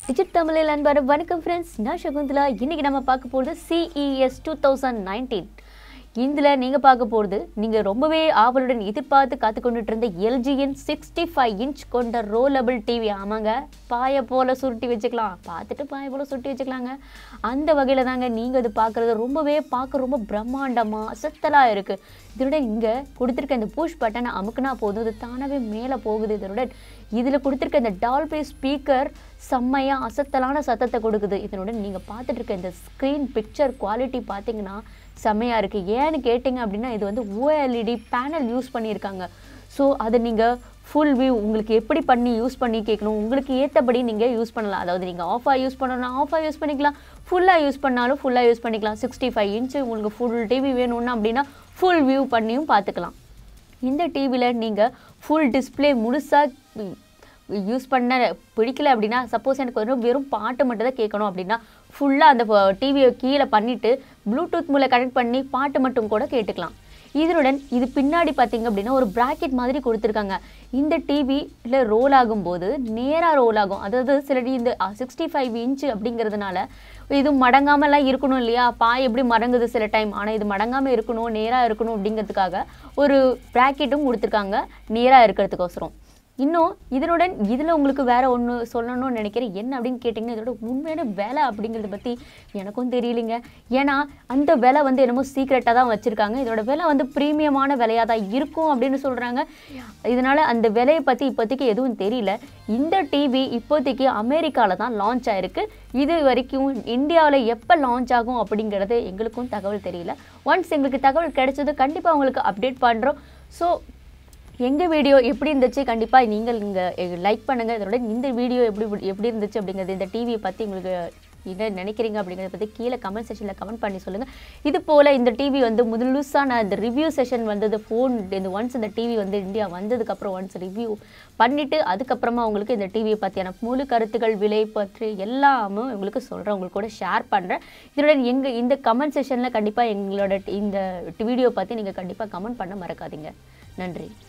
digit தமிழில் அன்பான வணக்கம் ஃப்ரெண்ட்ஸ் நான் சகுந்தலா இன்னைக்கு நம்ம பார்க்க போகிறது சிஇஎஸ் டூ தௌசண்ட் நைன்டீன் இதில் நீங்கள் பார்க்க போகிறது நீங்கள் ரொம்பவே ஆவலுடன் எதிர்பார்த்து காத்து கொண்டுட்டு இருந்த எல்ஜியின் சிக்ஸ்டி ஃபைவ் இன்ச் கொண்ட ரோலபிள் டிவி ஆமாங்க பாயை போல் சுருட்டி வச்சுக்கலாம் பார்த்துட்டு பாயை போல் சுருட்டி வச்சுக்கலாங்க அந்த வகையில் தாங்க நீங்கள் இது பார்க்குறது ரொம்பவே பார்க்க ரொம்ப பிரம்மாண்டமாக அசத்தலாக இருக்குது இதனுடன் இங்கே கொடுத்துருக்க இந்த புஷ் பட்டனை அமுக்குனா போதும் இது தானாகவே மேலே போகுது இதனுடன் இதில் கொடுத்துருக்க இந்த டால்பே ஸ்பீக்கர் செம்மையாக அசத்தலான சத்தத்தை கொடுக்குது இதனுடன் நீங்கள் பார்த்துட்டு இருக்க இந்த ஸ்க்ரீன் பிக்சர் குவாலிட்டி பார்த்தீங்கன்னா செம்மையாக இருக்குது ஏன்னு கேட்டிங்க அப்படின்னா இது வந்து ஓஎல்இடி பேனல் யூஸ் பண்ணியிருக்காங்க ஸோ அதை நீங்கள் ஃபுல் வியூ உங்களுக்கு எப்படி பண்ணி யூஸ் பண்ணி கேட்கணும் உங்களுக்கு ஏற்றபடி நீங்கள் யூஸ் பண்ணலாம் அதாவது நீங்கள் ஆஃபாக யூஸ் பண்ணணும்னா ஆஃபாக யூஸ் பண்ணிக்கலாம் ஃபுல்லாக யூஸ் பண்ணாலும் ஃபுல்லாக யூஸ் பண்ணிக்கலாம் சிக்ஸ்டி ஃபைவ் இன்ச்சு உங்களுக்கு ஃபுல் டிவி வேணும்னா அப்படின்னா ஃபுல் வியூ பண்ணியும் பார்த்துக்கலாம் இந்த டிவியில் நீங்கள் ஃபுல் டிஸ்ப்ளே முழுசாக யூஸ் பண்ண பிடிக்கல அப்படின்னா சப்போஸ் எனக்கு வெறும் வெறும் பாட்டு மட்டும் தான் கேட்கணும் அப்படின்னா ஃபுல்லாக அந்த டிவியை கீழே பண்ணிவிட்டு ப்ளூடூத் மூலம் கனெக்ட் பண்ணி பாட்டு மட்டும் கூட கேட்டுக்கலாம் இதனுடன் இது பின்னாடி பார்த்தீங்க அப்படின்னா ஒரு ப்ராக்கெட் மாதிரி கொடுத்துருக்காங்க இந்த டிவியில் ரோல் ஆகும்போது நேராக ரோல் ஆகும் அதாவது சில இந்த சிக்ஸ்டி ஃபைவ் இன்ச்சு அப்படிங்கிறதுனால இது மடங்காமலாம் இருக்கணும் இல்லையா பாய் எப்படி மடங்குது சில டைம் ஆனால் இது மடங்காமல் இருக்கணும் நேராக இருக்கணும் அப்படிங்கிறதுக்காக ஒரு ப்ராக்கெட்டும் கொடுத்துருக்காங்க நேராக இருக்கிறதுக்கோசரம் இன்னும் இதனுடன் இதில் உங்களுக்கு வேற ஒன்று சொல்லணும்னு நினைக்கிறேன் என்ன அப்படின்னு கேட்டிங்கன்னா இதோட உண்மையான விலை அப்படிங்கிறத பற்றி எனக்கும் தெரியலைங்க ஏன்னா அந்த விலை வந்து என்னமோ சீக்ரெட்டாக தான் வச்சுருக்காங்க இதோட விலை வந்து ப்ரீமியமான விலையாக தான் இருக்கும் அப்படின்னு சொல்கிறாங்க இதனால் அந்த விலையை பற்றி இப்போதைக்கு எதுவும் தெரியல இந்த டிவி இப்போதைக்கு அமெரிக்காவில் தான் லான்ச் ஆயிருக்கு இது வரைக்கும் இந்தியாவில் எப்போ லான்ச் ஆகும் அப்படிங்கிறது எங்களுக்கும் தகவல் தெரியல ஒன்ஸ் எங்களுக்கு தகவல் கிடைச்சது கண்டிப்பாக உங்களுக்கு அப்டேட் பண்ணுறோம் ஸோ எங்கள் வீடியோ எப்படி இருந்துச்சு கண்டிப்பாக நீங்கள் இங்கே லைக் பண்ணுங்கள் இதோட இந்த வீடியோ எப்படி எப்படி இருந்துச்சு அப்படிங்கிறது இந்த டிவியை பற்றி உங்களுக்கு என்ன நினைக்கிறீங்க அப்படிங்கிறத பற்றி கீழே கமெண்ட் செஷனில் கமெண்ட் பண்ணி சொல்லுங்கள் இது போல் இந்த டிவி வந்து முழுசாக நான் இந்த ரிவ்யூ செஷன் வந்தது ஃபோன் இந்த ஒன்ஸ் இந்த டிவி வந்து இந்தியா வந்ததுக்கப்புறம் ஒன்ஸ் ரிவ்யூ பண்ணிவிட்டு அதுக்கப்புறமா உங்களுக்கு இந்த டிவியை பற்றியான முழு கருத்துக்கள் விலை பற்றி எல்லாமே உங்களுக்கு சொல்கிறேன் உங்களுக்கு கூட ஷேர் பண்ணுறேன் இதோட எங்கள் இந்த கமெண்ட் செஷனில் கண்டிப்பாக எங்களோட இந்த வீடியோ பற்றி நீங்கள் கண்டிப்பாக கமெண்ட் பண்ண மறக்காதீங்க நன்றி